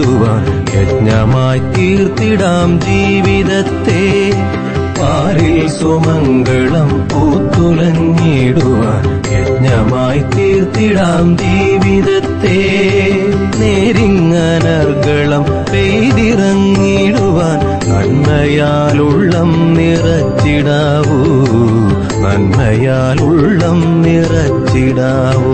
തീർത്തിടാം യജ്ഞമായി തീർത്തിടാം ജീവിതത്തെ പാരിൽ സുമംഗളം പൂത്തുലഞ്ഞിടുവാൻ യജ്ഞമായി തീർത്തിടാം ജീവിതത്തെ നേരിങ്ങനർഗളം പെയ്തിറങ്ങിടുവാൻ നന്മയാലുള്ളം നിറച്ചിടാവൂ നന്മയാലുള്ളം നിറച്ചിടാവൂ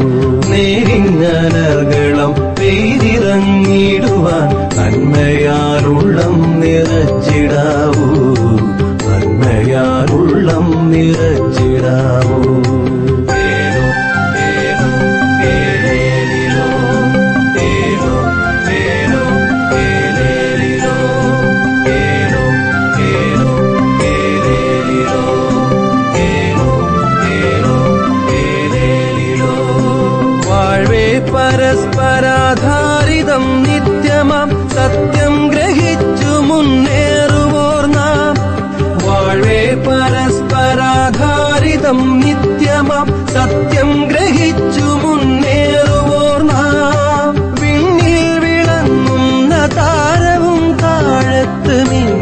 നേരിങ്ങനർഗളം പെയ്തിറങ്ങിടുവാൻ നന്മയാലുള്ളം നിറച്ചിടാവൂ നന്മയാലുള്ളം നിറച്ചിടാവൂ ഏലോ, ഏലോ, ഏലേലിലോ, ഏലോ, ഏലോ, ഏലേലിലോ, ഏലോ, ഏലോ, ഏലേലിലോ, ഏലോ, ഏലോ, ഏലേലിലോ. വാഴ്വേ പരസ്പരാധാരിതം നിത്യമാം സത്യം ഗ്രഹിച്ചു മുന്നേറുവോർ നാം വാഴ്വേ പരസ്പരാധാരിതം നിത്യമാം സത്യം ഗ്രഹിച്ചു മുന്നേറുവോർ നാം വിണ്ണിൽ വിളങ്ങുന്ന താരവും താഴത്ത്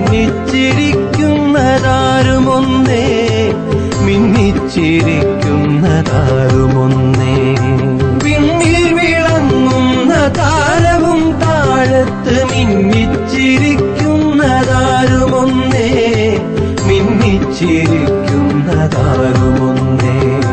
മിന്നിച്ചിരിക്കുന്നതാരുമൊന്നേ മിന്നിച്ചിരിക്കുന്നതാരുമൊന്നേ വിണ്ണിൽ വിളങ്ങുന്ന താരവും താഴത്ത് മിന്നിച്ചിരിക്കുന്നതാരുമൊന്നേ മിന്നിച്ചിരിക്കുന്നതാരുമൊന്നേ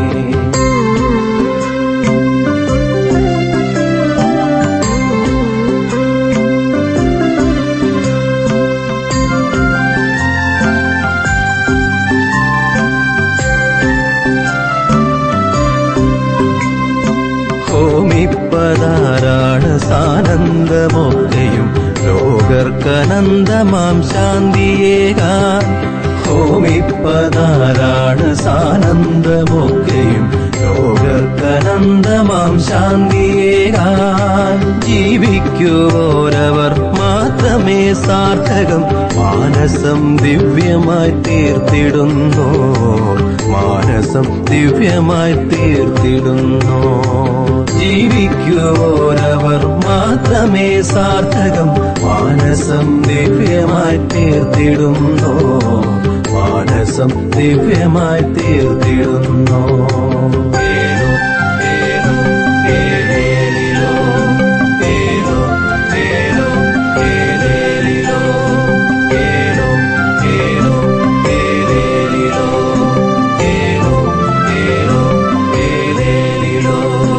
ഹോമിപ്പതാരാണ് സാനന്ദമൊക്കെയും ലോകർക്കനന്ദമാം ശാന്തിയേകാൻ ഹോമിപ്പതാരാണ് സാനന്ദമൊക്കെയും ലോകർക്കനന്ദമാം ശാന്തിയേകാൻ ജീവിക്കുവോരവർ മാത്രമേ സാർത്ഥകം മാനസം ദിവ്യമായി തീർത്തിടുന്നു മാനസം ദിവ്യമായി തീർത്തിടുന്നു ജീവിക്കുവോരവർ മാത്രമേ സാർത്ഥകം മാനസം ദിവ്യമായി തീർത്തിടുന്നു മാനസം ദിവ്യമായി തീർത്തിടുന്നു ഏലോ, ഏലോ, ഏലേലിലോ, ഏലോ, ഏലോ, ഏലേലിലോ, ഏലോ, ഏലോ, ഏലേലിലോ, ഏലോ, ഏലോ, ഏലേലിലോ.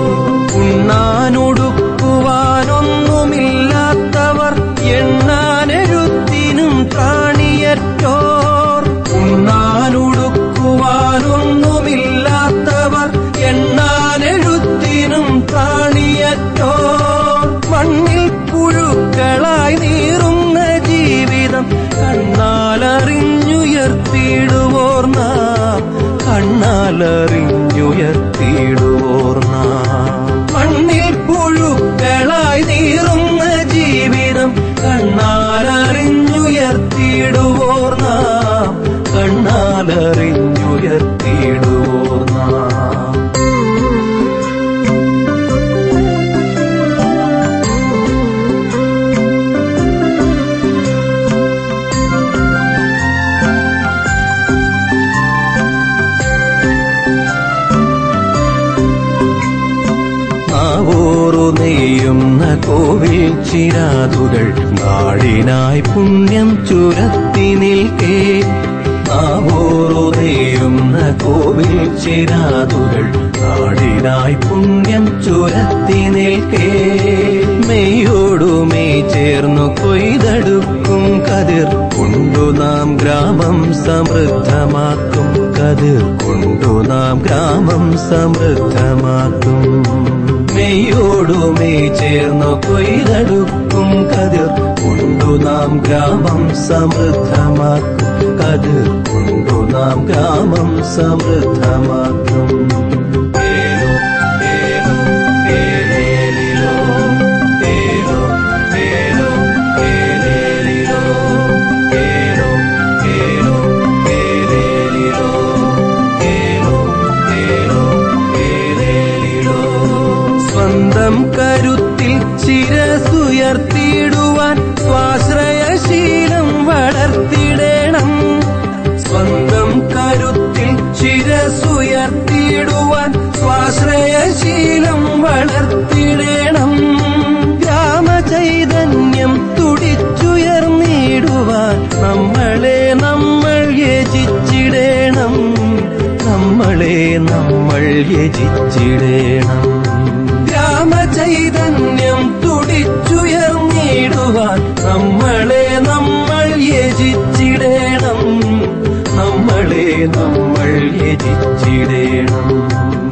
ഉണ്ണാനൊടുക്കുവാനൊന്നുമില്ലാത്തവർ എണ്ണാനെഴുത്തിനും പ്രാണിയറ്റോർ ഉണ്ണാനൊടുക്കുവാനൊന്നുമില്ലാത്തവർ എണ്ണാനെഴുത്തിനും പ്രാണിയറ്റോർ മണ്ണിൽ പുഴുക്കളായി നീറുന്ന ജീവിതം കണ്ണാലറിഞ്ഞുയർത്തിയിടുവോർ നാം കണ്ണാലറിഞ്ഞുയർത്തിയിടുവോർ നാം മണ്ണിൽ പുഴുക്കളായി നീറുന്ന ജീവിതം കണ്ണാലറിഞ്ഞുയർത്തിയിടുവോർ നാം കണ്ണാലറിഞ്ഞുയർത്തിയിടുവോർ നാം നാവോറു നെയ്യുന്ന കോവിൽ ചിരാതുകൾ നാടിനായി പുണ്യം ചുരത്തി നിൽക്കേ നാവോറു നെയ്യുന്ന കോവിൽ ചിരാതുകൾ നാടിനായി പുണ്യം ചുരത്തി നിൽക്കേ മെയ്യോടു മെയ് ചേർന്നു കൊയ്തെടുക്കും കതിർ കൊണ്ടു നാം ഗ്രാമം സമൃദ്ധമാക്കും കതിർ കൊണ്ടു നാം ഗ്രാമം സമൃദ്ധമാക്കും മെയ്യോടു മെയ് ചേർന്നു കൊയ്തെടുക്കും കതിർ കൊണ്ടു നാം ഗ്രാമം സമൃദ്ധമാക്കും കതിർ കൊണ്ടു നാം ഗ്രാമം സമൃദ്ധമാക്കും ഏലോ, ഏലോ, ഏലേലിലോ, ഏലോ, ഏലോ, ഏലേലിലോ, ഏലോ, ഏലോ, ഏലേലിലോ, ഏലോ, ഏലോ, ഏലേലിലോ. സ്വന്തം കരുത്തിൽ ശിരസുയർത്തിയിടും നമ്മളെ നമ്മൾ യജിച്ചിടേണം നമ്മളെ നമ്മൾ യജിച്ചിടേണം രാമചൈതന്യം തുടിച്ചുയർന്നിടുവാൻ നമ്മളെ നമ്മൾ യജിച്ചിടേണം നമ്മളെ നമ്മൾ യജിച്ചിടേണം